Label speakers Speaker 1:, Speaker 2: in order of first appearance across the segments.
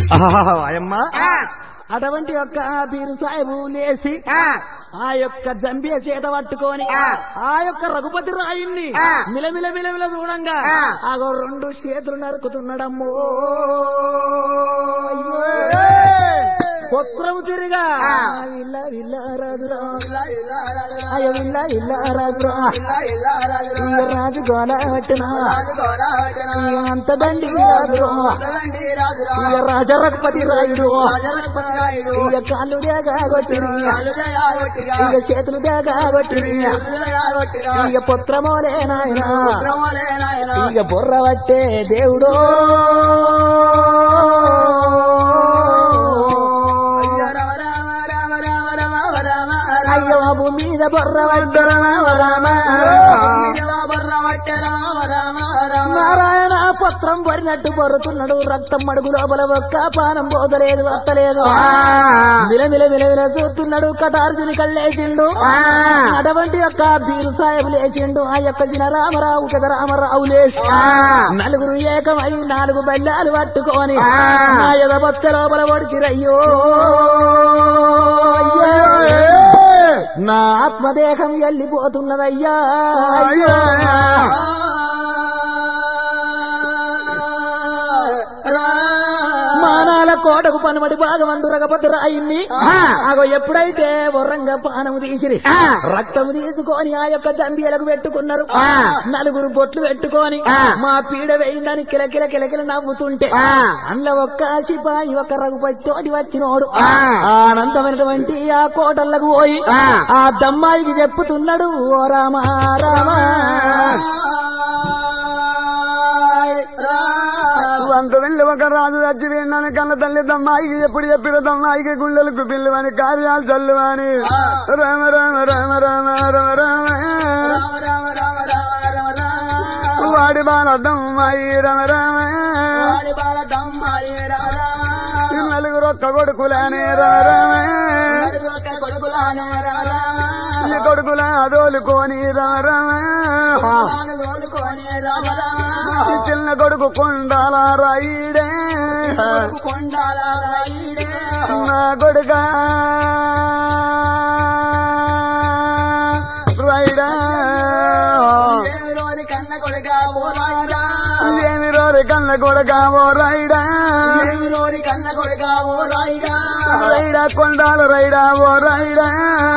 Speaker 1: అమ్మా అటువంటి యొక్క బీరు సాహెబు లేసి ఆ యొక్క జంబియ చేత పట్టుకొని ఆ యొక్క రఘుపతి రాయుణ్ణి మిలమిల మిలమిల చూడంగా ఆ రెండు చేతులు నరుకుతున్నాడమ్మో అయ్యో. పుత్రము తిరిగా విల్ల విల్ల రాజురా అయ్యో విల్ల విల్ల రాజురా ఇయ్య రాజు గోల పట్టినా ఇయ్య అంత దండి రాజురా ఇయ్య రాజ రఘుపతి రాయుడు ఇయ్య కాళ్ళు దేగా కొట్టిరి ఇయ్య చేతులు దేగా కొట్టిరి ఇయ్య పుత్రమోలే నాయన ఇయ్య బుర్ర పట్టే దేవుడో అయ్య బాబు మీద బొర్ర పడ్డరా నారాయణ పత్రం పడినట్టు పొరుతున్నాడు రక్తం మడుగు లోపల ఒక్క పానం పోతలేదు వత్తలేదు మిలమిల మిలమిల చూస్తున్నాడు కటార్జుని కళ్ళేసిండు అటువంటి యొక్క బీరు సాహెబు లేచిండు ఆ యొక్క చిన్న రామరావు కదా రామరావు లేచి నలుగురు ఏకమై నాలుగు బెల్లాలు పట్టుకొని నా ఎద బొచ్చ లోపల ఒడిచిరయ్యో నా ఆత్మదేహం వెళ్ళిపోతున్నదయ్యా అయ్యో మానాల కోటకు పనమడి భాగమందు రగపతి రాయిన్ని అగో ఎప్పుడైతే వరంగ పానము తీసిరి రక్తము తీసుకొని ఆ యొక్క జంబియలకు పెట్టుకున్నారు నలుగురు బొట్లు పెట్టుకొని మా పీడ వేయిందని కిలకిల కిలకిల నవ్వుతుంటే అందులో ఒక్క సిపాయి ఒక రఘుపతి తోటి వచ్చినోడు ఆనందమైనటువంటి ఆ కోటలకు పోయి ఆ దమ్మాయికి చెప్పుతున్నాడు ఓ రామా రామా
Speaker 2: అంత వెళ్ళి ఒక రాజు చచ్చి విన్నాను కన్న తల్లి దమ్మాయికి ఎప్పుడు చెప్పిన దమ్మాయికి గుండెలకు పిల్లువని కార్యాలు చల్లువని రామ రామ రామ రామ రామ రామ వాడి బాల దమ్మాయి రామ రామ ఈ నలుగురు ఒక్క కొడుకులని రామ రామ ఈ కొడుకుల అదోలుకొని రామ రామ ఈ చిన్న కొడుకు కొండాల రాయిడే నా కొడుక రైడా ఏమి రోరి కన్న కొడుక ఓ రైడా రైడా కొండాల రైడా ఓ రైడా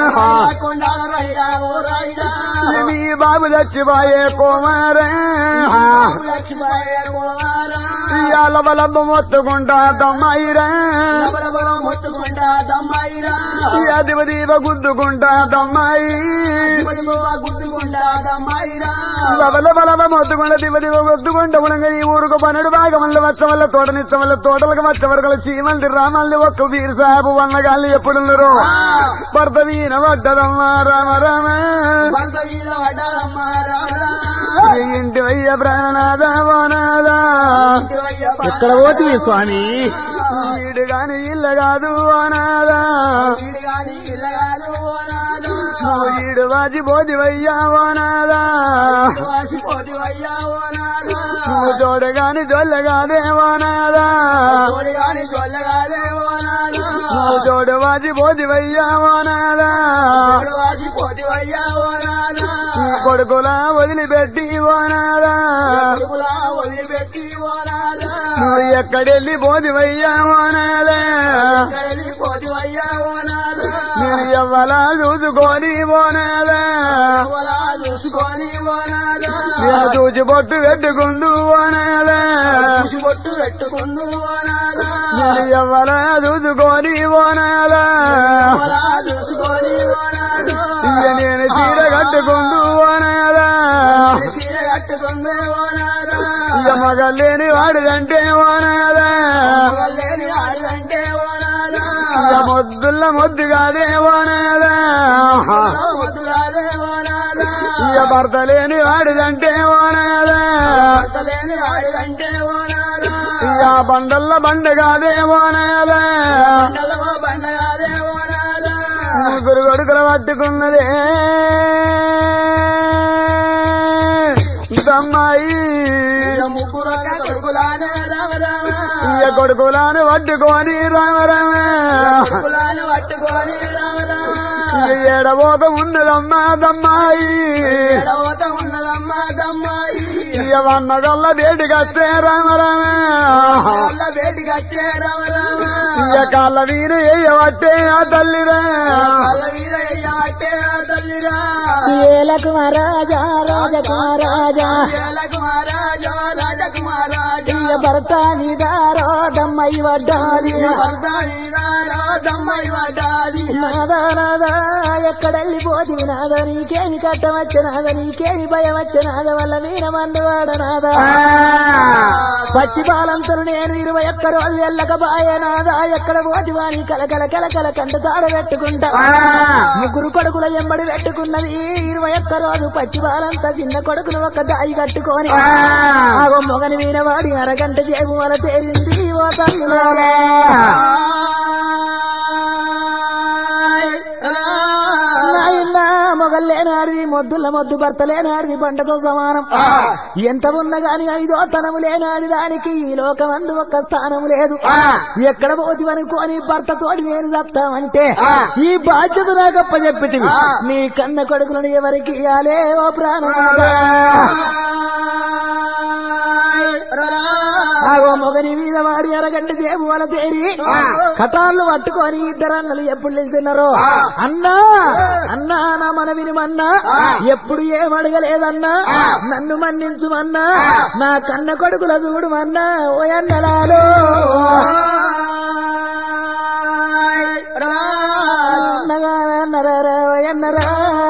Speaker 2: మీ బాబు చచ్చిపోయే కోమారే ఇవాళ బలబ్బ మొత్తుకుంటా దమ్మాయిరా దీవ దీవ గుద్దుకుంటా దమ్మాయి లబల బలబ మొత్తుకుంట దివ దివ గుద్దుకుంటా ఉడంగా ఈ ఊరుకు పన్నెండు భాగమల్ల వచ్చ వల్ల తోటనిచ్చ వల్ల తోటలకు వచ్చే వరకు చీమల్ది రామల్ని ఒక్క వీరు సాబు వన్నగాళ్ళు ఎప్పుడున్నారు భర్త వీణ పడ్డదమ్మా రామ రామ ఈ ఇంటి వయ్య ప్రాణనాథ ఓనాథ
Speaker 1: ఎక్కడ పోతుంది స్వామి
Speaker 2: వీడు గాని ఇల్ల కాదు ఓనాథ నువ్వు ఈడు వాచి పోతి వయ్యా ఓనాథ నువ్వు చూడగాని జొల్లగాదే ఓనాథ నువ్వు చూడు వాచి పోతి వయ్యా ఓనాథ నీ కొడుకులా వదిలిపెట్టి ఓనాథ
Speaker 3: వదిలిపెట్టి ఓనాదా
Speaker 2: నువ్వు ఎక్కడెళ్ళి పోతి వయ్యా ఓనాథ
Speaker 3: పోతివయ్యా ఓనాదా
Speaker 2: నేను ఎవ్వలా చూసుకొని ఓనాథ
Speaker 3: ఎవలా చూసుకొని ఓనాదా
Speaker 2: నేను చూసి బొట్టు పెట్టుకుందు ఓనాథ
Speaker 3: బొట్టు పెట్టుకుందు ఓనాదా
Speaker 2: నేను ఎవ్వలా చూసుకొని ఓనాథ
Speaker 3: ఎవలా చూసుకొని ఓనాదా
Speaker 2: ఇక నేను చీర కట్టుకుందు ఓనాథ
Speaker 3: చీర కట్టుకుందే ఓనాదా
Speaker 2: ఇక మగలేని వాడిదంటే ఓనాథ
Speaker 3: లేని ఆడిదంటే ఓనాదా
Speaker 2: ఇక మొద్దుల్ల మొద్దు కాదే ఓనాథ
Speaker 3: వద్దురాదే ఓనాదా
Speaker 2: ఇక భర్త లేని వాడిదంటే ఓనాథ
Speaker 3: లేని ఆడిదంటే ఓనాదా
Speaker 2: ఇక బండల్ల బండ కాదే ఓనాథ
Speaker 3: బండలమో బండగాదే ఓనాదా
Speaker 2: ముగ్గురు కొడుకులు పట్టుకున్నదే దమ్మాయి
Speaker 3: ముగ్గురు కొడుకులానే రామ రామ
Speaker 2: ఇయ్య కొడుకులాను పట్టుకొని రామ రామ
Speaker 3: కులాన్ని పట్టుకొని రామ రామ
Speaker 2: ఏడబోత ఉన్నదమ్మా దమ్మాయి
Speaker 3: ఎడవత ఉన్నదమ్మ దమ్మాయి
Speaker 2: ఇయ్య వన్న గల్ల వేడికచ్చే రామ రామ
Speaker 3: వల్ల వేడికి వచ్చే రామ రామ
Speaker 2: ఇయ్య కాళ్ళ వీరు ఎయ్యబట్టే ఆ తల్లిరా
Speaker 3: వాళ్ళ మీద అట్టే తల్లిరా
Speaker 1: ఏలకు మహారాజా రాజకుమారాజా
Speaker 3: కుమారాజా రాజకుమారాజా
Speaker 1: ఇయ భర్త నిదారో దమ్మై వడ్డాది
Speaker 3: దమ్మై పడ్డాది
Speaker 1: నాదా నాదా ఎక్కడెళ్ళిపోతివి నాద నీకేమి కట్టం వచ్చనాద నీకేమి భయం వచ్చనాద వల్ల మీన మందు వాడనాదా పచ్చి బాలంతలు నేను ఇరవై ఒక్క రోజు వెళ్ళక బాయనాదా ఎక్కడ పోతి వాణి కలకల కలకల కంట తాడ పెట్టుకుంటా ముగ్గురు కొడుకుల ఎంబడి పెట్టుకున్నది ఇరవై ఒక్క రోజు పచ్చి బాలంతా చిన్న కొడుకును ఒక దాయి కట్టుకొని ఆగో మొగని వీనవాడి అరగంట చేపు వల తేలింది ఓ తల్లులారా. నాయనా మొగల్లేనాడిది మొద్దుల మొద్దు భర్త లేనాడిది పంటతో సమానం ఎంత ఉన్నా గాని ఐదో తనము లేనాడి దానికి ఈ లోకమందు ఒక్క స్థానం లేదు ఎక్కడ పోతి అనుకోని భర్త తోడి నేను చెప్తామంటే ఈ బాధ్యత నాకప్ప చెప్పితివి నీ కన్న కొడుకులను ఎవరికి ఇయ్యాలే ఓ ప్రాణనాథా ఆగో మొగని మీద వాడి అరగంట చేపు వల తేరి కటాళ్ళు పట్టుకొని ఇద్దరు అన్నలు ఎప్పుడు లేచినారో అన్నా అన్నా నా మన వినుమన్నా ఎప్పుడు ఏం అడగలేదన్నా నన్ను మన్నించుమన్నా నా కన్న కొడుకుల చూడుమన్నా ఓ అన్నలాలో అన్నగా అన్నరా ఓ అన్నరా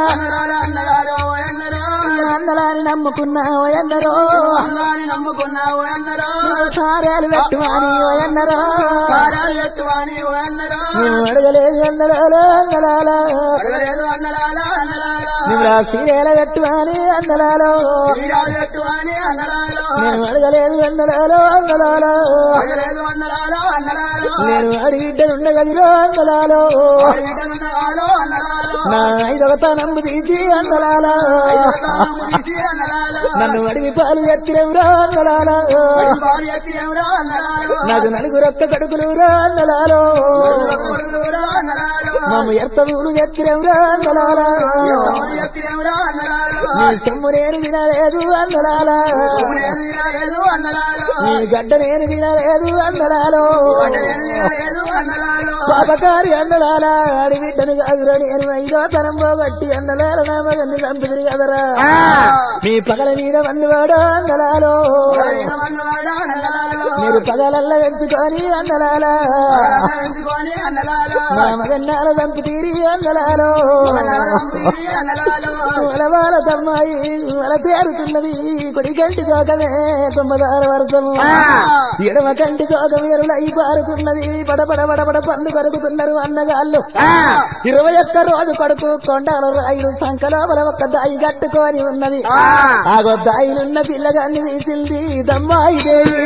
Speaker 1: అన్నలాని నమ్ముకున్నా ఓ అన్నరో
Speaker 3: నమ్ముకున్నావు అన్నరా
Speaker 1: సారాలు పెట్టువాని ఓ అన్నరా
Speaker 3: కారాలు పెట్టువాని ఓ అన్నరా
Speaker 1: మేము అడగలేదు అన్నలాలో అన్నలాలో
Speaker 3: అడగలేదు అన్నలాలా అన్నలాలా
Speaker 1: మేము సీరేల పెట్టువాని అన్నలాలో
Speaker 3: వీరాలు పెట్టువాని అన్నలాలో
Speaker 1: నేను అడగలేదు అన్నలాలో అన్నలాలో
Speaker 3: అడగలేదు అన్నలాలో అన్నలాలో
Speaker 1: నేను అడిగిడ్డనుండగదిలో అన్నలాలో
Speaker 3: అడగటనున్నగాలో అన్నలాలో
Speaker 1: నా ఐదవ తనము తీసి అన్నలాలో
Speaker 3: ముడిసి అన్నలాలో
Speaker 1: నన్ను అడిగి పాలు ఎత్తిరెవురా అన్నలాలో
Speaker 3: బాలు ఎత్తిరేవురా అన్నలాలో
Speaker 1: నాకు నలుగురొక్క కడుకులు రా అన్నలాలో
Speaker 3: కొడుకులురా అన్నలాలో
Speaker 1: మమ్మ ఎత్తవులు ఎత్తిరెవురా అన్నలాలో
Speaker 3: బాలు ఎత్తిరేవురా అన్నలాలో
Speaker 1: నీ సొమ్ము నేను వినలేదు అన్నలాలా
Speaker 3: నేను వినలేదు అన్నలాలో
Speaker 1: నీ గడ్డ నేను వినలేదు అన్నలాలో
Speaker 3: నేను వినలేదు అన్నలాలో
Speaker 1: పాపకారి అన్నలాలా ఆడి బిడ్డను కాదురా నేను ఐదో తరం పోగొట్టి అన్నలాల నా మగన్ని చంపిదిరి కదరా మీ పగల మీద వండువాడు అన్నలాలో
Speaker 3: అన్నవాడా అన్నలాలో
Speaker 1: మీరు పగలల్ల పెంచుకొని అన్నలాలా
Speaker 3: ఎంచుకొని అన్నలాలో
Speaker 1: నా మగన్నాల చంపితీరి అన్నలాలో
Speaker 3: అన్నలాలో
Speaker 1: వలవాల తమ్మాయి వల తేరుతున్నది కుడి కంటి చోకమే తొమ్మిదారు వర్షము ఎడమ కంటి చోకం ఎరులై పారుతున్నది పడపడ పడపడ పండు కొరుకుతున్నారు అన్నగాళ్ళు ఇరవై ఒక్క రోజు కొడుకు కొండాల రాయుడు సంకలోపల ఒక్క దాయి కట్టుకొని ఉన్నది ఆగో దాయిలున్న పిల్లగాన్ని తీసింది దమ్మాయి దేవి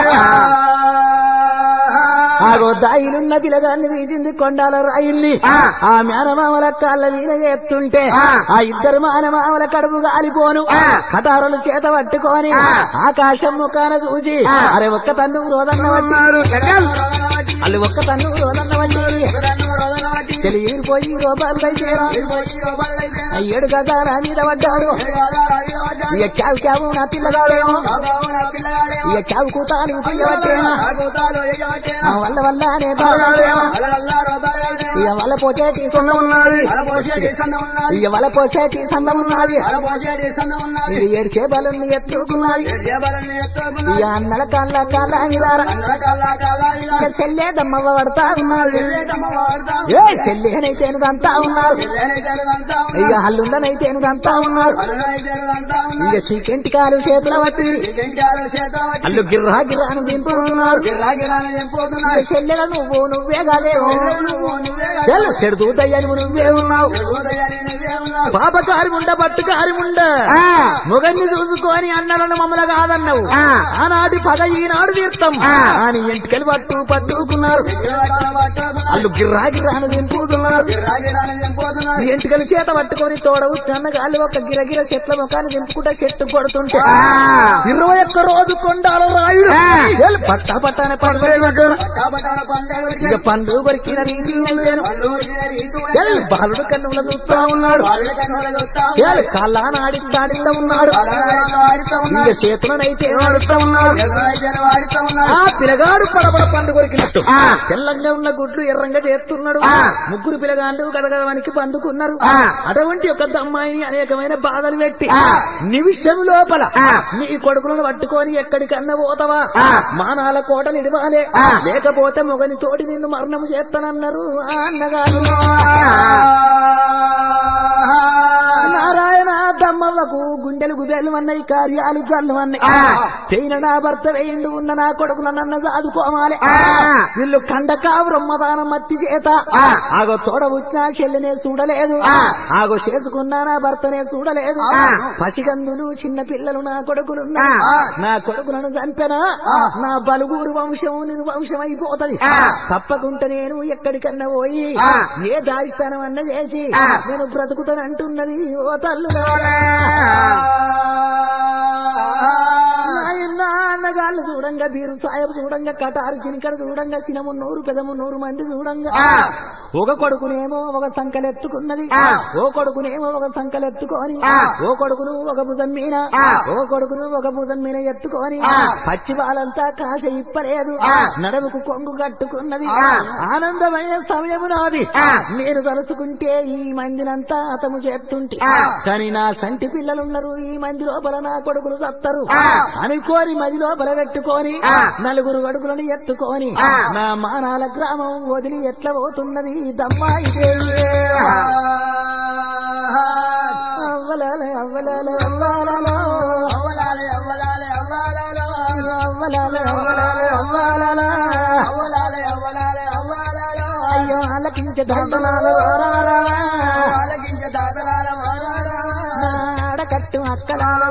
Speaker 1: ఆగో దాయిలున్న పిల్లగాన్ని తీసింది కొండాల రాయిల్ని ఆ మేనమామల కాళ్ళ వీణ ఎత్తుంటే ఆ ఇద్దరు మానమామల కడుపు గాలిపోను కటారులు చేత పట్టుకొని ఆకాశం ముఖాన చూసి అరే ఒక్క తన్ను రోదన్న వట్టి వాళ్ళు ఒక్క తన్ను రోదన్న వట్టి తెలియపోయి రూపాయలు చేరా ఏడు గదాల మీద పడ్డాడు ఇక క్యావు క్యావు నా పిల్లగాడేమో ఇక క్యావు కూతాలు చేయవట్టేనా ఆ వల్ల వల్లనే బాగాడేమో ఇక వల్ల పోచేటి సొంతం ఉన్నది ఇక వల్ల పోచేటి సొంతం ఉన్నది ఇక ఏడు చేపలను ఎత్తుకున్నది ఇక అన్నల కాళ్ళ కాళ్ళ నిదార ఇక చెల్లేదమ్మ పడతా ఉన్నది ఏ చెల్లేనైతేను దంతా ఉన్నారు ఇక హల్లుండనైతేను దంతా ఉన్నారు ఇక చీకెంటి కాలు చేతుల పట్టి అల్లు గిర్రా గిర్రాను దింపుతున్నారు ఇక చెల్లెల నువ్వు నువ్వే కాదేమో చెల్ చెడుతూ దయ్యాన్ని నువ్వే ఉన్నావు పాపకారి ఉండ పట్టుకారి ఉండ మొగన్ని చూసుకొని అన్నలను మమ్మల కాదన్నావు ఆనాటి పగ ఈనాడు తీర్థం అని ఎంటికలు పట్టు పట్టుకున్నారు వాళ్ళు గిర్రా గిర్రాను దింపుతున్నారు ఎంటికలు చేత పట్టుకొని తోడవు అన్నగాళ్ళు ఒక గిరగిర చెట్ల ముఖాన్ని దింపుకుంటా చెట్టు పడుతుంటే ఇరవై ఒక్క రోజు కొండాల రాయుడు చెల్ పట్టా పట్టానే పండుగ ఇక పండు కొరికిన రీతి అయితేను. చెల్ బాలుడు కన్నుల చూస్తా ఉన్నాడు చెల్ కళ్ళాన ఆడిస్తాడిస్తా ఉన్నాడు ఇక చేతులనైతే ఆడుతా ఉన్నాడు ఆ పిల్లగాడు పడబడ పండు కొరికినట్టు తెల్లంగా ఉన్న గుడ్లు ఎర్రంగా చేస్తున్నాడు ముగ్గురు పిల్లగాళ్ళు గదగదవానికి పండుకున్నారు అటువంటి ఒక అమ్మాయిని అనేకమైన బాధలు పెట్టి నిమిషం లోపల నీ కొడుకులను పట్టుకొని ఎక్కడికన్నా పోతావా మానాల కోటలు ఇడవాలే లేకపోతే మొగని తోటి నిన్ను మరణం చేస్తానన్నారు ఆ అన్నగారు నారాయణ దమ్మలకు గుండెలు గుబేలు అన్నాయి కార్యాలు జల్లు అన్నాయి పెయిన నా భర్త వేయండు ఉన్న నా కొడుకుల నన్న సాదుకోమాలి వీళ్ళు కండకా బ్రహ్మదానం మత్తి చేత ఆగో తోడ వచ్చిన చెల్లినే చూడలేదు ఆగో చేసుకున్నా నా భర్తనే చూడలేదు పసిగందులు చిన్న పిల్లలు నా కొడుకులున్నా నా కొడుకులను చంపెనా నా బలుగురు వంశం నిర్వంశం అయిపోతది తప్పకుండా నేను ఎక్కడికన్నా పోయి ఏ దాయిస్తానం అన్న చేసి నేను బ్రతుకుతానంటున్నది ఓ తల్లు నాయనా అన్నగాళ్ళు చూడంగా బీరు సాయబు చూడంగా కటారు చినికడ చూడంగా సినమున్నూరు పెదమున్నూరు మంది చూడంగా ఒక కొడుకునేమో ఒక సంకలెత్తుకున్నది ఓ కొడుకునేమో ఒక సంకలెత్తుకొని ఓ కొడుకును ఒక భుజం మీద ఓ కొడుకును ఒక భుజం మీద ఎత్తుకొని పచ్చి బాలంతా కాశ ఇప్పలేదు నడముకు కొంగు కట్టుకున్నది ఆనందమైన సమయము నాది నేను తలుసుకుంటే ఈ మందినంతా అతము చేస్తుంటే కానీ నా సంటి పిల్లలున్నారు ఈ మంది లోపల నా కొడుకులు సత్తరు అనుకోని మది లోపల పెట్టుకొని నలుగురు అడుగులను ఎత్తుకొని నా మానాల గ్రామం వదిలి ఎట్లా పోతున్నది దమ్మాయి దేవి. అవ్వలాల అవ్వలాల అవ్వాలలో అవ్వలాల అవ్వలాల అవ్వాలలో అయ్యో ఆలకించే దండనాల ఆడకట్టు అక్కలాల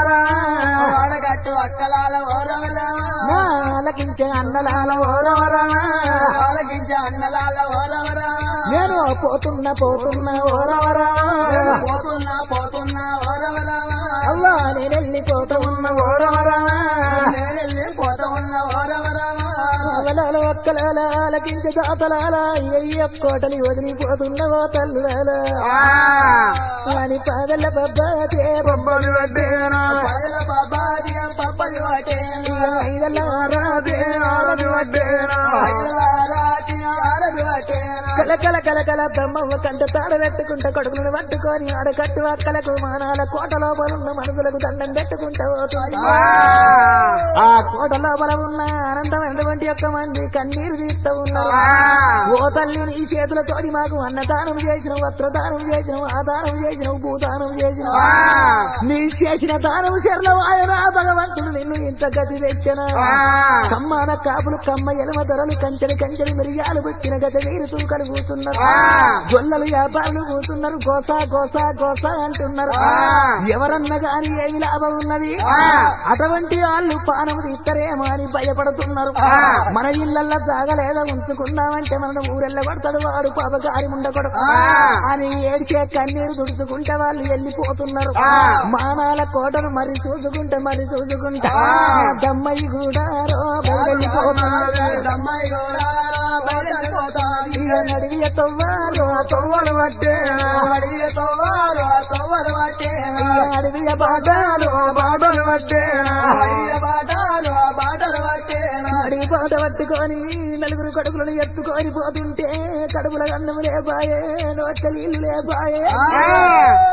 Speaker 3: అక్కలాల ఓరవలా
Speaker 1: ఆలకించే అన్నలాల ఓరవరా
Speaker 3: అన్నలాల ఓరవరా
Speaker 1: నేను పోతున్న పోతున్న ఓరవరా
Speaker 3: పోతున్నా పోతున్నా ఓరవరా
Speaker 1: అవ్వా నేను వెళ్ళిపోతూ ఉన్న ఓరవరా
Speaker 3: నేనెళ్ళి పోతా ఉన్న ఓరవరా
Speaker 1: అవలాల ఒక్కలాల ఆలకించే దాతలాల అయ్య కోటలి వదిలిపోతున్న ఓ తల్లులాల అని పాదల పబ్బాదే బొమ్మలు పడ్డేనా
Speaker 3: పదల బాబాది పప్పది వాటే
Speaker 1: ఐదల ఆరాదే ఆరది పడ్డేనా
Speaker 3: రాతి ఆరది వాటేనా
Speaker 1: కలకల కలకల బ్రహ్మవ్వ కంట తాడ పెట్టుకుంటా కొడుకులను పట్టుకొని ఆడకట్టు అక్కలకు మానాల కోట లోపల ఉన్న మనుషులకు దండం పెట్టుకుంటా పోతుంది ఆ కోట లోపల ఉన్న ఆనందమైనటువంటి యొక్క మంది కన్నీరు తీస్తూ ఉన్నారు ఓ తల్లి నీ చేతులతోటి మాకు అన్నదానం చేసిన వస్త్రదానం చేసిన ఆదానం చేసిన భూదానం చేసిన నీ చేసిన దానం శరణ ఆయన భగవంతుడు నిన్ను ఇంత గతి తెచ్చన కమ్మాన కాపులు కమ్మ ఎలమ ధరలు కంచెడి కంచెడి మిరియాలు పెట్టిన గత వీరుతూ కలుగుతున్నారు గొల్లలు వ్యాపారులు కూతున్నారు గోసా గోసా గోసా అంటున్నారు ఎవరన్నా గాని ఏమి లాభం ఉన్నది అటువంటి వాళ్ళు పానము తీస్తారేమో అని భయపడుతున్నారు మన ఇళ్ళల్లో జాగలేదా ఉంచుకుందామంటే మన ఊరెళ్ళ కొడతాడు వాడు పాపకారి ఉండకూడదు అని ఏడ్చే కన్నీరు దుడుచుకుంటే వాళ్ళు వెళ్ళిపోతున్నారు మానాల కోటను మరి చూసుకుంటే మరి చూసుకుంటా దమ్మయ్య కూడా రో బయలుపోతున్నారు
Speaker 3: దమ్మాయి గోడారా బయటకు పోతాది
Speaker 1: నడివి తవ్వారు ఆ తవ్వలు పట్టే
Speaker 3: అడిగే తోవాలు ఆ తోవలు వాటేనా
Speaker 1: అడవి బాటలు ఆ బాటలు పట్టే
Speaker 3: అడిగే బాటలు ఆ బాటలు వాటేనా
Speaker 1: అడిగి పాట పట్టుకొని నలుగురు కడుపులను ఎత్తుకొని పోతుంటే కడుపుల అన్నం లేపాయే నోట్ల నీళ్లు లేపాయే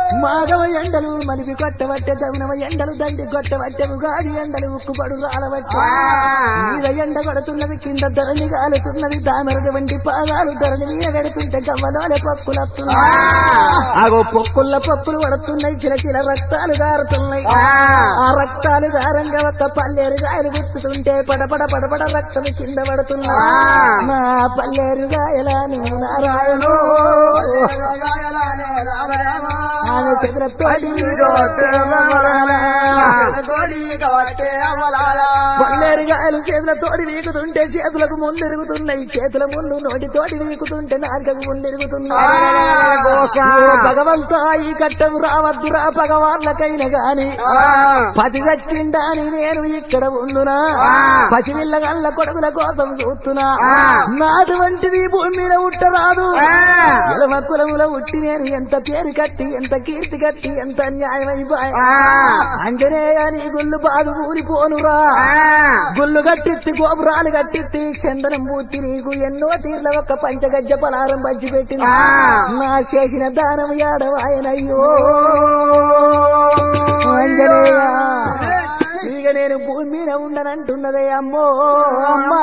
Speaker 1: మాగవ ఎండలు మలిపి కొట్టబట్టే దౌనవ ఎండలు దండి కొట్టబట్టే ఉగాది ఎండలు ఉక్కుపడు రాలబట్టే మీద ఎండ కొడుతున్నది కింద ధరణి కాలుతున్నది దామెరగ వంటి పాగాలు ధరణి మీద గడుతుంటే గవ్వలోనే పప్పులు వస్తున్నాయి ఆగో పొక్కుల పప్పులు పడుతున్నాయి చిల చిల రక్తాలు గారుతున్నాయి ఆ రక్తాలు గారంగా ఒక పల్లేరు గాయలు గుర్తుతుంటే పడపడ పడపడ రక్తం కింద పడుతున్నా నా పల్లేరు గాయలా నేను నారాయణో
Speaker 3: గాయలానే రామ రామ
Speaker 1: ఆమె చంద్రతోటి
Speaker 3: గోడి కవట్టే అమలాల
Speaker 1: పల్లేరు గాయలు చేతులతోటి వీకుతుంటే చేతులకు ముందు ఎరుగుతున్నాయి చేతుల ముందు నోటితోటి వీకుతుంటే నాలుకకు ముందు ఎరుగుతున్నాయి ఓ భగవంతా ఈ కట్టము రావద్దురా భగవాన్లకైనా గాని పతి చచ్చిండా అని నేను ఇక్కడ ఉందునా పసిపిల్ల గల్ల కొడుకుల కోసం చూస్తున్నా నాటువంటిది భూమి మీద ఉట్టరాదు ఎలమ కులముల ఉట్టి నేను ఎంత పేరు కట్టి ఎంత కీర్తి కట్టి ఎంత న్యాయమైపోయి అంజనేయ నీ గుళ్ళు బాదు ఊరిపోనురా గుళ్ళు కట్టిత్తి గోపురాలు కట్టిత్తి చందనం పూర్తి నీకు ఎన్నో తీర్ల ఒక్క పంచగజ్జ పలారం పంచి పెట్టిన నా చేసిన దానం యాడవాయనయ్యో అంజనేయ ఇక నేను భూమి మీద ఉండనంటున్నదే అమ్మో అమ్మా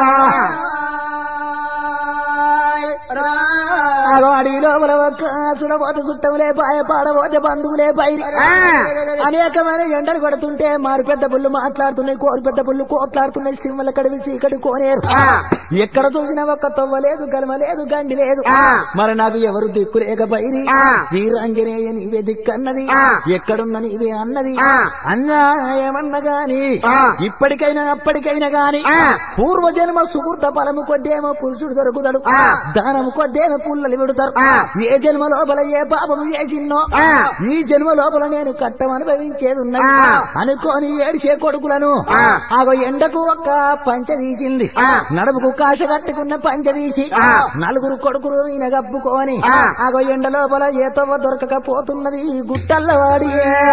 Speaker 1: ఆగో అడవి లోపల ఒక్క సుడబోత చుట్టములే పాయ పాడబోతే బంధువులే పైరి అనేకమైన ఎండలు కొడుతుంటే మారు పెద్ద పుల్లు మాట్లాడుతున్నాయి కోరు పెద్ద పుల్లు కోట్లాడుతున్నాయి సింహల కడివి చీకటి కోనేరు ఎక్కడ చూసినా ఒక్క తొవ్వ లేదు గలమ లేదు గండి లేదు మరి నాకు ఎవరు దిక్కు లేక పైరి వీరాంజనేయ నీవే దిక్కన్నది ఎక్కడున్న నీవే అన్నది అన్నా ఏమన్నా గాని ఇప్పటికైనా అప్పటికైనా గాని పూర్వజన్మ సుకృత ఫలము కొద్దేమో పురుషుడు దొరుకుతాడు దానము కొద్దేమో పుల్లలు విడుతారు ఏ జన్మ లోపల ఏ పాపం చేసిన్నో ఈ జన్మ లోపల నేను కట్టం అనుభవించేది ఉన్నది అనుకోని ఏడిచే కొడుకులను ఆగో ఎండకు ఒక్క పంచ తీసింది నడుముకు కాశ కట్టుకున్న పంచ తీసి నలుగురు కొడుకులు ఈయన గప్పుకొని ఆగో ఎండ లోపల ఏ తవ్వ దొరకకపోతున్నది ఈ గుట్టల్ల వాడి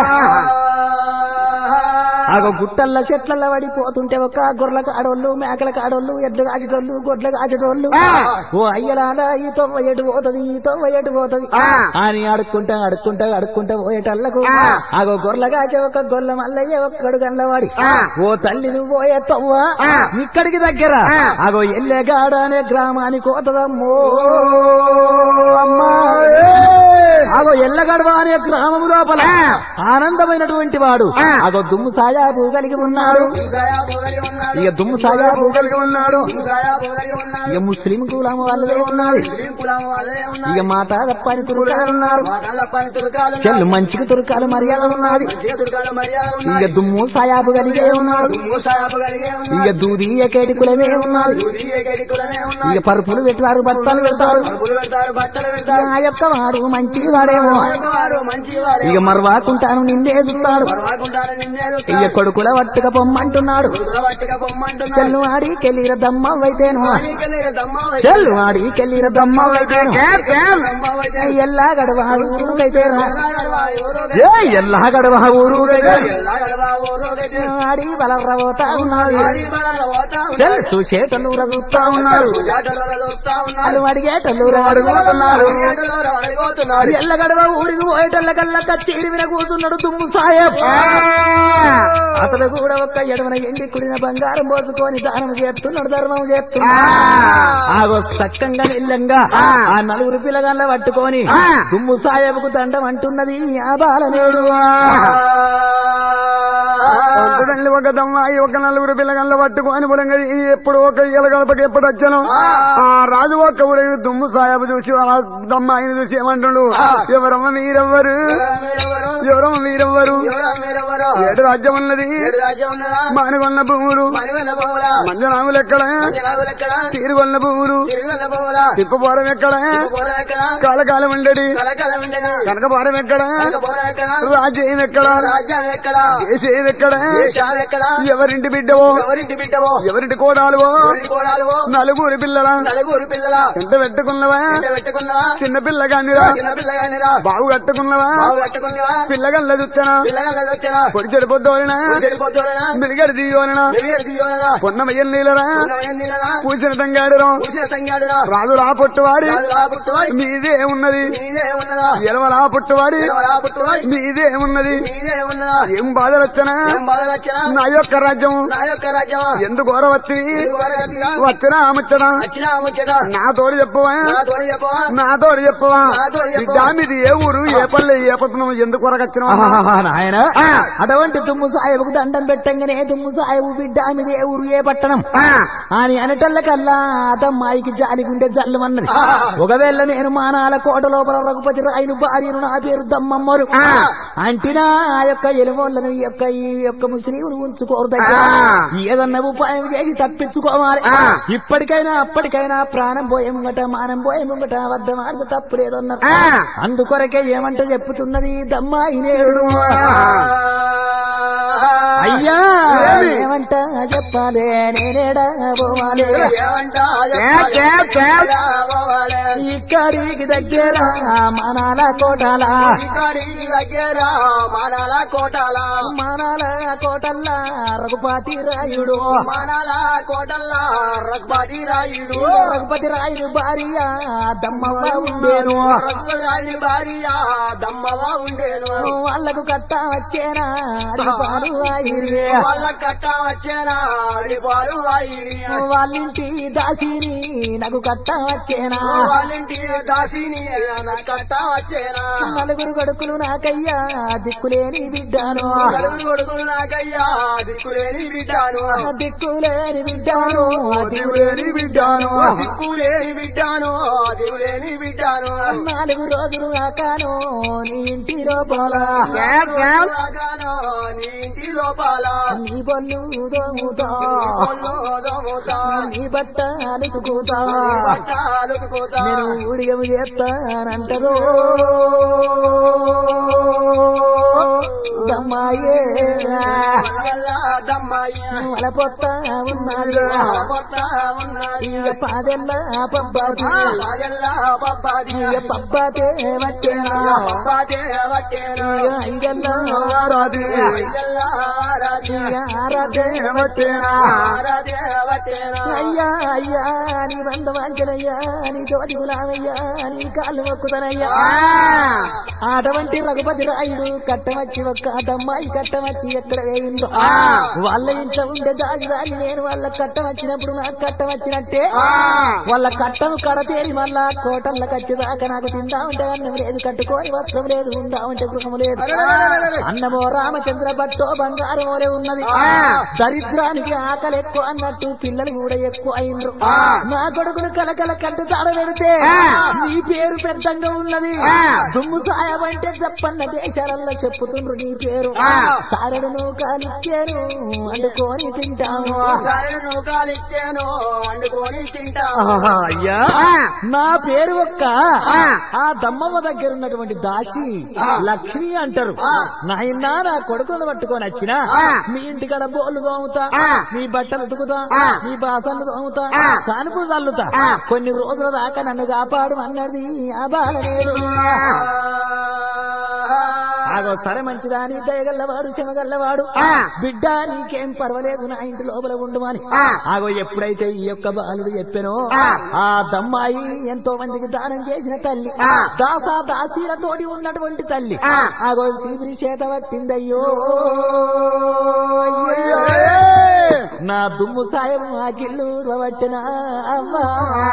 Speaker 1: ఆగో గుట్టల్ల చెట్లల్ల పడిపోతుంటే ఒక గొర్రెల కాడోళ్ళు మేకల కాడోళ్ళు ఎడ్ల కాచేటోళ్ళు గొడ్ల కాచేటోళ్ళు ఓ అయ్యలాల ఈ తొవ్వ ఎటు పోతది ఈ తొవ్వ ఎటు పోతది అని అడుక్కుంటా అడుక్కుంటా అడుక్కుంటా పోయేటల్లకు ఆగో గొర్రెల కాచే ఒక గొర్రెల మల్లయ్య ఒక్కడు గల్లవాడి ఓ తల్లి నువ్వు పోయే తవ్వ ఇక్కడికి దగ్గర ఆగో ఎల్లెగాడ అనే గ్రామానికి పోతదమ్మో అమ్మా ఆగో ఎల్లగడవ అనే గ్రామము లోపల ఆనందమైనటువంటి వాడు అగో దుమ్ము సాయాబు కలిగి ఉన్నాడు ఇక దుమ్ము సాయాబు కలిగి ఉన్నాడు ఇక ముస్లిం కులం వాళ్ళదే ఉన్నది ఇక మాట తప్పని తురుకాలు ఉన్నారు చెల్లు మంచికి తురుకాలు మర్యాద ఉన్నది ఇక దుమ్ము సాయాబు కలిగే ఉన్నాడు ఇక దూది ఎకేటి కులమే ఉన్నది ఇక పరుపులు పెట్టారు బట్టలు పెడతారు ఆ యొక్క వాడు మంచి వాడేమో ఇక మరవాకుంటాను నిన్నే చూస్తాడు ఇక కొడుకుల వట్టుక పొమ్మంటున్నాడు చెల్లు ఆడికెళ్ళిర దమ్మవైతేను చెల్లు ఆడికెళ్ళిర దమ్మవైతేను ఎల్లా గడవ ఊరుకైతే ఏ ఎల్లా గడవ ఊరుకైతే ఆడి బలరవతా ఉన్నాడు చెల్లు చూసేటలు రగుతా ఉన్నారు వాళ్ళు అడిగేటలు అడుగుతున్నారు ఎల్ల గడవ ఊరికి పోయేటల్ల కల్లా కచ్చేరి విన కూతున్నాడు దుమ్ము సాయబ్ అతడు కూడా ఒక్క ఎడమన ఎండి కుడిన బంగారం పోసుకొని దానం చేస్తున్నాడు ధర్మం చేస్తున్నాడు ఆగో సక్కంగా నిల్లంగా ఆ నలుగురు పిల్లగాళ్ళ పట్టుకొని దుమ్ము సాయబుకు దండం అంటున్నది ఆ బాలనేడు
Speaker 2: తల్లి ఒక దమ్మాయి ఒక నలుగురు పిల్లగల్ల పట్టుకొని బుడంగ ఎప్పుడు ఒక ఇయ్యల గడపకి ఎప్పుడు వచ్చాను ఆ రాజు ఒక్క ఊరి దుమ్ము సాయబు చూసి ఆ దమ్మాయిని చూసి ఏమంటుండు ఎవరమ్మ మీరెవ్వరు ఎవరమ్మ మీరెవ్వరు ఏడు రాజ్యం ఉన్నది మానుగొన్న భూములు మంజనాములు ఎక్కడ తీరుగొన్న భూములు తిప్పపోరం ఎక్కడ కాలకాలం ఉండడి కనకపారం ఎక్కడ రాజ్యం ఎక్కడ దేశం ఎక్కడ ఎవరింటి బిడ్డవో
Speaker 3: ఎవరింటి బిడ్డవో
Speaker 2: ఎవరింటి కోడాలువో
Speaker 3: ఎవరింటి కోడాలువో
Speaker 2: నలుగురు పిల్లల
Speaker 3: నలుగురు పిల్లల
Speaker 2: ఎంత పెట్టుకున్నవా
Speaker 3: ఎంత పెట్టుకున్నావా
Speaker 2: చిన్న పిల్ల కానిరా
Speaker 3: చిన్న పిల్లగానిరా
Speaker 2: బాగు కట్టుకున్నవా
Speaker 3: బాగు కట్టుకున్నావా
Speaker 2: పిల్లగల్ల చూస్తానా
Speaker 3: పిల్లగాళ్ళ వచ్చేనా
Speaker 2: పొడి చెడిపోద్దోనా
Speaker 3: చెడిపోతున్నా
Speaker 2: మిలిగడి దియోనా
Speaker 3: వెయ్యి దియోనా
Speaker 2: పొన్నమయ్య నీలరా
Speaker 3: నీళ్ళనా
Speaker 2: పూసిన తంగాడురా
Speaker 3: పూసిన సంగాడునా
Speaker 2: రాజు రా పొట్టువాడి
Speaker 3: రా పుట్టువాడి
Speaker 2: మీదే ఉన్నది
Speaker 3: నీదే ఉన్నదా
Speaker 2: ఎలవరా పుట్టువాడి
Speaker 3: రా పుట్టువాడి
Speaker 2: మీదే ఉన్నది
Speaker 3: నీదే ఉన్నదా
Speaker 2: ఏం బాధలు వచ్చనా
Speaker 3: ఏం బాధ వచ్చినా
Speaker 2: నా యొక్క రాజ్యం
Speaker 3: నా యొక్క రాజ్యమా
Speaker 2: ఎందుకు గౌరవత్తి
Speaker 3: వచ్చినా
Speaker 2: వచ్చినా ముచ్చడా
Speaker 3: ముచ్చట
Speaker 2: నా తోడు చెప్పవా
Speaker 3: నా తోడు చెప్పవా
Speaker 2: నా తోడు చెప్పవా
Speaker 3: నా తోడు చెప్పవా?
Speaker 2: బిడ్డ మీది ఏ ఊరు ఏ పల్లె ఏ పట్టణం ఎందుకు వరకొచ్చినా
Speaker 1: నాయన అటువంటి దుమ్ము సాయబుకు దండం పెట్టంగానే దుమ్ము సాయబు బిడ్డ మీద ఏ ఊరు ఏ పట్టణం అని అనటల్లకల్లా అదమ్మాయికి జాలి గుండె జల్లుమన్నది ఒకవేళ నేను మానాల కోట లోపల రఘుపతి రాయను భార్యను నా పేరు దమ్మమ్మరు అంటినా ఆ యొక్క ఎలుమోళ్ళను ఈ యొక్క ఈ యొక్క ముస్లింను ఉంచుకోరు దగ్గర ఏదన్నా ఉపాయం చేసి తప్పించుకోవాలి ఇప్పటికైనా అప్పటికైనా ప్రాణం పోయే ముంగట మానం పోయే ముంగట వద్ద మాట తప్పు లేదన్నారు అందుకొరకే ఏమంట చెప్పుతున్నది దమ్మాయి నేడు అయ్యా ఏమంట చెప్పాలే నేనేడా పోవాలే
Speaker 3: ఏమంటా
Speaker 1: ఇక్కడికి దగ్గర మనాల కోటాల
Speaker 3: ఇక్కడికి దగ్గర మానాల కోటాల
Speaker 1: మనాల కోటల్లా రఘుపాతి రాయుడు
Speaker 3: మానాల కోటల్ల రఘుపతి రాయుడు
Speaker 1: రఘుపతి రాయుడు భార్య దమ్మవ్వ ఉండేను
Speaker 3: రఘురాయుని భార్య దమ్మవా ఉండేను
Speaker 1: వాళ్ళకు కట్ట వచ్చేనా అడిపాడు రాయుడే
Speaker 3: వాళ్ళ కట్ట వచ్చేనా అడిపారు అయి
Speaker 1: వాళ్ళింటి దాసిని నాకు కట్ట వచ్చేనా
Speaker 3: వాళ్ళింటి దాసిని నాకు కట్ట వచ్చేనా
Speaker 1: నలుగురు కొడుకులు నాకయ్యా దిక్కులేని బిడ్డాను
Speaker 3: నలుగురు కొడుకులు నాకయ్యా దిక్కులేని బిడ్డాను
Speaker 1: దిక్కులేని బిడ్డాను
Speaker 2: దేవులేని బిడ్డాను
Speaker 3: దిక్కులేని బిడ్డాను దేవులేని బిడ్డాను
Speaker 1: నాలుగు రోజులు నాకాను నీ ఇంటి లోపల
Speaker 3: రాగాను నీ ఇంటి లోపల
Speaker 1: నీ బొల్లు దోముతా
Speaker 3: ఒళ్ళు దోముతా,
Speaker 1: నీ బట్ట అలుకుతా
Speaker 3: బట్టలు ఉతుకుతా.
Speaker 1: నేను ఊడిగము చేస్తానంటదో దమ్మాయే
Speaker 3: వల్ల దమ్మాయి
Speaker 1: అలపొత్త ఉన్నాడు
Speaker 3: కొత్త ఉన్నది
Speaker 1: ఇక పాదెల్ల పబ్బాది
Speaker 3: రాజల్ల పప్పాది
Speaker 1: ఇక పబ్బాతే వచ్చేనా
Speaker 3: పప్పాదే వచ్చేను
Speaker 1: ఇక ఐదెల్ల
Speaker 2: రాది
Speaker 3: ఇదల్ల రాజు
Speaker 1: ఇక ఆరాధే
Speaker 2: వచ్చేనా
Speaker 3: రాజే వచ్చేను
Speaker 1: అయ్యా అయ్యా నీ బంధ వాంచనయ్యా నీ తోటి గులామయ్యా నీ కాళ్ళు మొక్కుతానయ్యా అటువంటి రఘుపతి రాయుడు కట్టమచ్చి ఒక్క అటమ్మాయి కట్టమచ్చి ఎక్కడ వేయిందో వాళ్ళ ఇంట్లో ఉండే దాచిదాన్ని నేను వాళ్ళ కట్టం వచ్చినప్పుడు నాకు కట్టం వచ్చినట్టే వాళ్ళ కట్టం కడతేరి మళ్ళా కోటళ్ళకి వచ్చేదాకా నాకు తిందా ఉంటే అన్నం లేదు కట్టుకోని వస్త్రం లేదు ఉందా ఉంటే గృహం లేదు అన్నమో రామచంద్ర భట్టో బంగారమోలే ఉన్నది దరిద్రానికి ఆకలి ఎక్కువ అన్నట్టు పిల్లలు కూడా ఎక్కువ అయినరు నా కొడుకును కలకల కంటి తాడ పెడితే నీ పేరు పెద్దంగా ఉన్నది దుమ్ము సాయం అంటే చెప్పన్న దేశాలలో చెప్పుతుండ్రు నీ పేరు సారడును కాలిచ్చాను వండుకొని తింటాము
Speaker 3: సరే నూకాలు ఇచ్చాను వండుకొని తింటా
Speaker 1: అయ్యా నా పేరు ఒక్క ఆ దమ్మమ్మ దగ్గర ఉన్నటువంటి దాసి లక్ష్మి అంటారు నాయన నా కొడుకులను పట్టుకొని వచ్చిన మీ ఇంటికాడ బోళ్ళు తోముతా మీ బట్టలు ఉతుకుతా మీ బాసన్లు తోముతా సానుపు చల్లుతా కొన్ని రోజుల దాకా నన్ను కాపాడు అన్నది ఆ బాలనేడు ఆగో సరే మంచిదాని దయగల్లవాడు శమగల్లవాడు బిడ్డ నీకేం పర్వాలేదు నా ఇంటి లోపల ఉండుమని ఆగో ఎప్పుడైతే ఈ యొక్క బాలుడు చెప్పానో ఆ దమ్మాయి ఎంతో మందికి దానం చేసిన తల్లి దాసా దాసీలతోటి ఉన్నటువంటి తల్లి ఆగో సీదిరి చేత పట్టిందయ్యో అయ్యో. నా దుమ్ము సాయం ఆ గిల్లు పట్టిన అవ్వా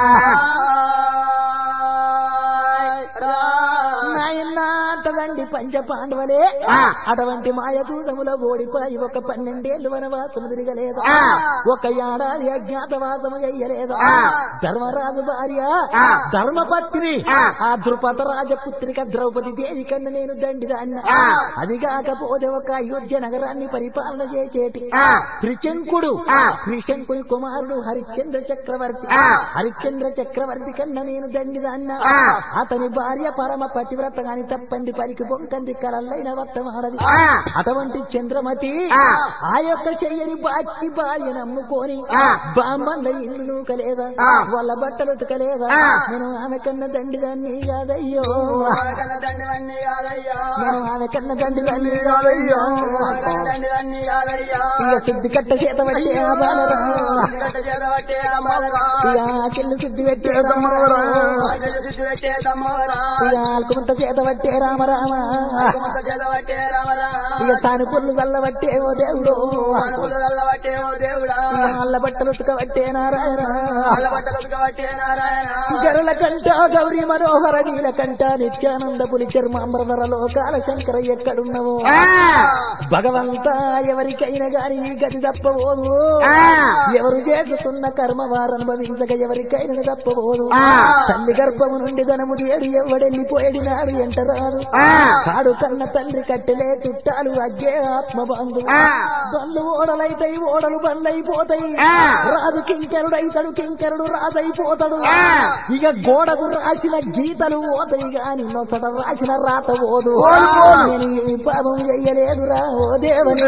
Speaker 1: నాయన అంటదండి పంచ పాండవలే అటువంటి మాయదూతములో ఓడిపోయి ఒక పన్నెండేళ్లు వనవాసము తిరగలేదు ఒక ఏడాది అజ్ఞాతవాసము చెయ్యలేదు ధర్మరాజు భార్య ధర్మపత్ని ఆ ద్రుపద రాజపుత్రిక ద్రౌపది దేవి కన్నా నేను దండిదాన్న అది కాకపోతే ఒక అయోధ్య నగరాన్ని పరిపాలన చేసేటి త్రిశంకుడు త్రిశంకుని కుమారుడు హరిశ్చంద్ర చక్రవర్తి హరిశ్చంద్ర చక్రవర్తి కన్నా నేను దండిదాన్న అతని భార్య పరమ పతివ్రత గాని తప్పంది పది దానికి బొంకంది కలల్లైన వత్తమాడది అటువంటి చంద్రమతి ఆ యొక్క చెయ్యని బాకి భార్య నమ్ముకొని బామ్మన్న ఇల్లు నూకలేదా వాళ్ళ బట్టలు ఉతకలేదా నేను ఆమె కన్న దండి దాన్ని కాదయ్యో
Speaker 3: కన్న దండవన్నీ కాదయ్యా
Speaker 1: నేను ఆమె కన్న దండి దాన్ని కాదయ్యో
Speaker 3: కన్న దండవన్నీ కాదయ్యా
Speaker 1: ఇక శుద్ధి కట్ట చేత పట్టి ఆ బాలరా
Speaker 3: కట్ట చేత పట్టే తమ్మరా
Speaker 1: ఇక చెల్లి శుద్ధి పెట్టే తమ్మరా
Speaker 3: ఆకలి సిద్ధి పెట్టే తమ్మరా
Speaker 1: ఇక ఆల్కుమంత చేత పట్టే రామ రామ
Speaker 3: ముక్క చేత పట్టే రామరా
Speaker 1: ఇక సాని పుల్లు చల్ల పట్టే ఓ దేవుడు
Speaker 3: అనుకులు వల్ల పట్టే ఓ దేవుడా
Speaker 1: ఇక వాళ్ళ బట్టలు ఉతక పట్టే నారాయణ
Speaker 3: వాళ్ళ బట్టలు ఉతక పట్టే నారాయణ
Speaker 1: గరుల కంట గౌరీ మనోహర నీల కంట నిత్యానంద పులి చర్మాంబరధర లోకాల శంకర ఎక్కడున్నవో భగవంత ఎవరికైనా గాని ఈ గతి తప్పబోదు ఎవరు చేసుకున్న కర్మ వారు అనుభవించక ఎవరికైనా తప్పబోదు తల్లి గర్భము నుండి ధనము ఏడు ఎవడెళ్ళిపోయేడి నాడు ఎంట రాదు కాడు కన్న తండ్రి కట్టెలే చుట్టాలు అగ్గే ఆత్మ బంధు బండ్లు ఓడలైతాయి ఓడలు బండ్లైపోతాయి రాజు కింకరుడైతాడు కింకరుడు రాజైపోతాడు ఇక గోడకు రాసిన గీతలు పోతాయి గాని నొసట రాసిన రాత పోదు నేను ఈ పాపం చెయ్యలేదురా ఓ దేవుని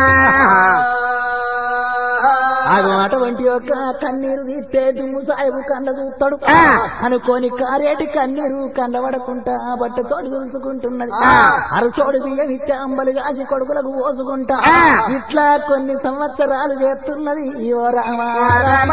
Speaker 1: అగో అటువంటి యొక్క కన్నీరు తీస్తే దుమ్ము సాయబు కళ్ళ చూస్తాడు అనుకోని కారేటి కన్నీరు కళ్ళబడకుంటా బట్టతోటి తులుసుకుంటున్నది అరసోడు బియ్యం ఇస్తే అంబలు కాసి కొడుకులకు పోసుకుంటా ఇట్లా కొన్ని సంవత్సరాలు చేస్తున్నది ఓ రామ రామ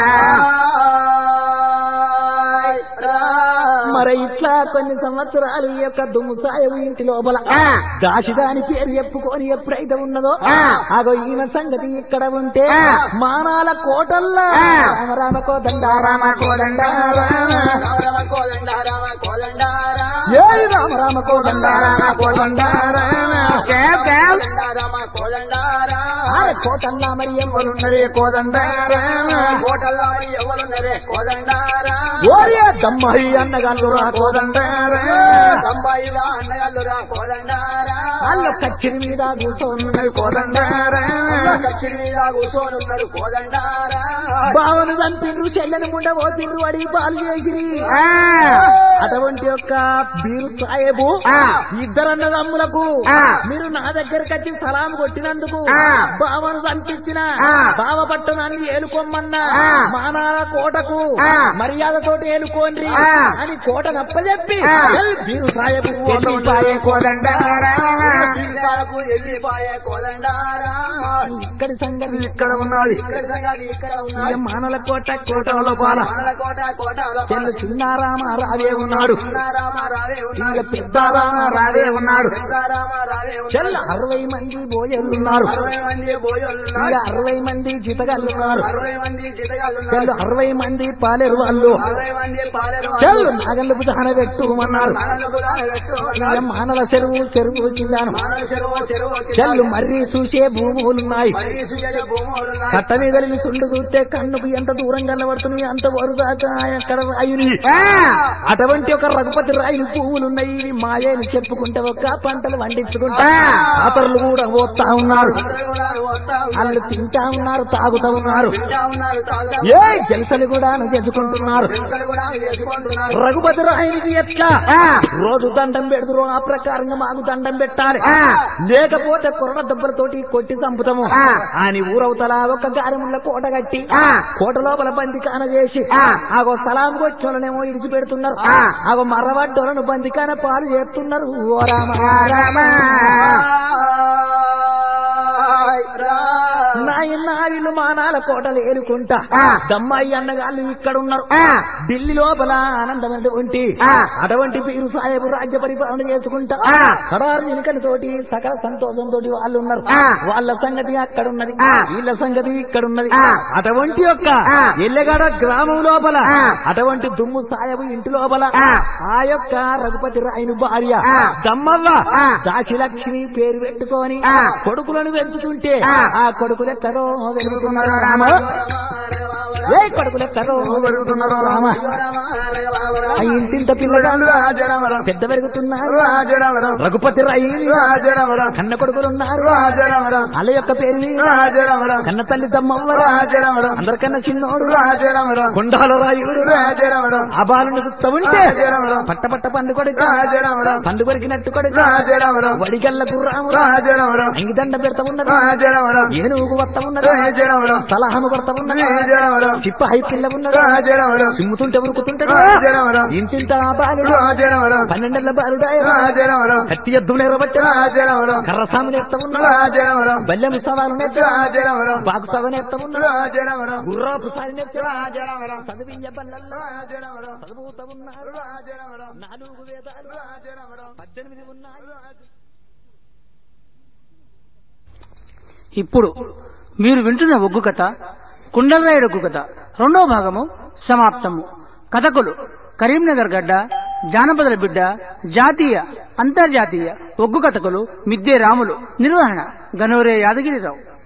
Speaker 1: మరి ఇట్లా కొన్ని సంవత్సరాలు ఈ యొక్క దుమ్ము సాయవు ఇంటి లోపల దాసిదాని పేరు చెప్పుకొని ఎప్పుడైతే ఉన్నదో అగో ఈమె సంగతి ఇక్కడ ఉంటే మానాల కోటల్లా రామ రామ కోదండ రామ కోదండ రామ
Speaker 3: రామ కోదండ రామ కోదండారా
Speaker 1: ఏయ్ రామ రామ కోదండ రామ కోదండ రామ కేవ్ కేవ్.
Speaker 3: కోదండ రామ కోదండారా
Speaker 1: అరే కోటల్లా మరి ఎవరున్నరే కోదండ రామ
Speaker 3: కోటల్లో ఎవరున్నరే కోదండారా
Speaker 1: ఓరియే దమ్మహి అన్నగాళ్ళు రా కోదండ రామ
Speaker 3: తొంభైగా అన్నగాళ్ళురా కోదండారా
Speaker 1: వాళ్ళ కచ్చిరి మీద కూర్చోనున్నది కోదండ రామ
Speaker 3: కచ్చిరి మీద కూర్చోనున్నారు కోదండారా
Speaker 1: బావను చంపిండ్రు చెల్లెని ముండ పోపిండ్రు అడి పాలు చేసిరి అటువంటి యొక్క బీరు సాహెబు ఇద్దరన్నదమ్ములకు మీరు నా దగ్గరికి వచ్చి సలాం కొట్టినందుకు బావను చంపించిన బావ పట్టణాన్ని ఏలుకోమన్నా మానాల కోటకు మర్యాదతోటి ఏలుకోండి అని కోట నప్పజెప్పి "ఎల్ బీరు సాహెబు వెళ్ళిపాయే కోదండారా."
Speaker 3: తీర్థాలకు వెళ్ళిపోయే కోదండారా
Speaker 1: ఇక్కడి సంగతి ఇక్కడ ఉన్నది
Speaker 3: ఇక్కడ సంగతి ఇక్కడ
Speaker 1: ఇక
Speaker 3: ఉన్నారు
Speaker 1: మానల కోట కోటలో పాల
Speaker 3: మనల కోట కోటలో
Speaker 1: చెల్లు చిన్నారామ రావే ఉన్నాడు
Speaker 3: రామ రావే
Speaker 1: ఇక
Speaker 3: ఉన్నారు
Speaker 1: పెద్దారామ రావే ఉన్నాడు
Speaker 3: రామ రావే ఉన్నారు
Speaker 1: చెల్లు అరవై మంది బోయలున్నారు
Speaker 3: అరవై మంది బోయోళ్ళు
Speaker 1: ఇక
Speaker 3: ఉన్నారు
Speaker 1: అరవై మంది జీతగాళ్ళున్నారు
Speaker 3: అరవై మంది జితగాళ్ళు
Speaker 1: చెల్లు
Speaker 3: ఉన్నారు
Speaker 1: అరవై మంది పాలేరు వాళ్ళు
Speaker 3: అరవై మంది పాలేరు
Speaker 1: చెల్లు నాగళ్ళకు దహన పెట్టుమన్నారు
Speaker 3: మనలు కూడా పెట్టు
Speaker 1: ఇక మానల చెరువు చెరువు కిందాను
Speaker 3: మానవ చెరువు చెరువు
Speaker 1: చెల్లు మర్రి చూసే భూములున్నాయి
Speaker 3: మరీసు చెల్లి భూములు ఉన్నాయి
Speaker 1: కట్ట మీద వెళ్ళి సుండు చూస్తే కన్నుకు ఎంత దూరం కనబడుతున్నాయి అంత వరుదాకా ఎక్కడ రాయుని అటువంటి ఒక రఘుపతి రాయులు పువ్వులున్నాయి ఇవి మాయని చెప్పుకుంటే ఒక పంటలు పండించుకుంటా పాత్రలు కూడా పోతా ఉన్నారు
Speaker 3: అందరూ కూడా వస్తా ఉన్నారు
Speaker 1: వాళ్ళు తింటా ఉన్నారు తాగుతా ఉన్నారు
Speaker 3: తింటా ఉన్నారు తాగుతా
Speaker 1: ఏ జలసలు కూడా చేసుకుంటున్నారు
Speaker 3: పిల్లలు కూడా చేసుకుంటున్నారు
Speaker 1: రఘుపతి రాయునికి ఎట్లా రోజు దండం పెడుతురు ఆ ప్రకారంగా మాకు దండం పెట్టాలి లేకపోతే కొరడ దెబ్బలతోటి కొట్టి చంపుతాము అని ఊరవతల ఒక గారెముళ్ళ కోట కట్టి కోట లోపల బంది కాన చేసి ఆగో సలాం కొట్టోళ్ళనేమో ఇడిచి పెడుతున్నారు ఆగో మర్రబడ్డోళ్ళను బంది కాన పాలు చేస్తున్నారు ఓ రామ రామ నాయన వీళ్ళు మానాల కోటలు ఏలుకుంటా దమ్మాయి అన్నగాళ్ళు ఇక్కడ ఉన్నారు ఢిల్లీ లోపల ఆనందమైనటువంటి అటువంటి పీరు సాహెబు రాజ్య పరిపాలన చేసుకుంటా కడారు ఎనుకలతోటి సకల సంతోషంతో వాళ్ళు ఉన్నారు వాళ్ళ సంగతి అక్కడ ఉన్నది వీళ్ళ సంగతి ఇక్కడ ఉన్నది అటువంటి యొక్క ఎల్లెగడ గ్రామం లోపల అటువంటి దుమ్ము సాయబు ఇంటి లోపల ఆ యొక్క రఘుపతి రాయుని భార్య దమ్మవ్వ దాశిలక్ష్మి పేరు పెట్టుకొని కొడుకులను పెంచుతుంటే ఆ కొడుకులు ఎక్కడో వెలుగుతున్నారు రామ ఏ కొడుకులెక్కరో
Speaker 2: పెరుగుతున్నారు
Speaker 1: రామ
Speaker 3: రామ రామ
Speaker 1: ఆ ఇంటింత పిల్లగాళ్ళు
Speaker 2: రాజరామరం
Speaker 1: పెద్ద పెరుగుతున్నారు
Speaker 2: రాజరామరం
Speaker 1: రఘుపతి రాయి
Speaker 2: రాజరామరం
Speaker 1: కన్న కొడుకులున్నారు
Speaker 2: రాజరామరం
Speaker 1: వాళ్ళ యొక్క పేరు మీద
Speaker 2: రాజరామరం
Speaker 1: కన్న తల్లి దమ్మవ్వ
Speaker 2: రాజరామరం
Speaker 1: అందరికన్నా చిన్నోడు
Speaker 2: రాజరామరం
Speaker 1: కొండాల రాయుడు
Speaker 2: రాజరామరం
Speaker 1: ఆ బాలుని సుత్త ఉంటే
Speaker 2: రాజరామరం
Speaker 1: పట్ట పట్ట పండు కొడుకు
Speaker 2: రాజరామరం
Speaker 1: పండు కొరికినట్టు కొడుకు
Speaker 2: రాజరామరం
Speaker 1: వడిగల్ల గుర్రాము
Speaker 2: రాజరామరం
Speaker 1: అంగిదండ పెడతా ఉన్నది
Speaker 2: రాజరామరం
Speaker 1: ఏనుగు వస్తా ఉన్నది
Speaker 2: రాజరామరం
Speaker 1: సలహాము కొడతా ఉన్నది
Speaker 2: రాజరామరం
Speaker 1: సిప్ప పిల్ల ఉన్నాడు
Speaker 2: రాజరామరం
Speaker 1: సిమ్ముతుంటే ఉరుకుతుంటాడు
Speaker 2: రాజరామరం
Speaker 1: ఇంటింత ఆ బాలుడు
Speaker 2: రాజరామరం
Speaker 1: పన్నెండేళ్ల బాలుడు
Speaker 2: రాజరామరం
Speaker 1: కత్తి ఎద్దు నేరబట్టి
Speaker 2: రాజరామరం
Speaker 1: కర్రసాము నేర్తా ఉన్నాడు
Speaker 2: రాజరామరం
Speaker 1: బల్లెము సవాలు నేర్చు
Speaker 2: రాజరామరం
Speaker 1: బాకు సగ నేర్తా ఉన్నాడు
Speaker 2: రాజరామరం
Speaker 1: గుర్రాపు సారి నేర్చు
Speaker 2: రాజరామరం
Speaker 1: చదివించ బల్లల్లో
Speaker 2: రాజరామరం
Speaker 1: చదువుతా ఉన్నారు
Speaker 2: రాజరామరం
Speaker 1: నాలుగు వేదాలు
Speaker 2: రాజరామరం
Speaker 1: పద్దెనిమిది ఉన్నాయి
Speaker 4: ఇప్పుడు మీరు వింటున్న ఒగ్గు కథ కుండలరాయుడు ఒగ్గు కథ రెండవ భాగము సమాప్తము కథకులు కరీంనగర్ గడ్డ జానపదుల బిడ్డ జాతీయ అంతర్జాతీయ ఒగ్గు కథకులు మిద్దే రాములు నిర్వహణ గనోరే యాదగిరిరావు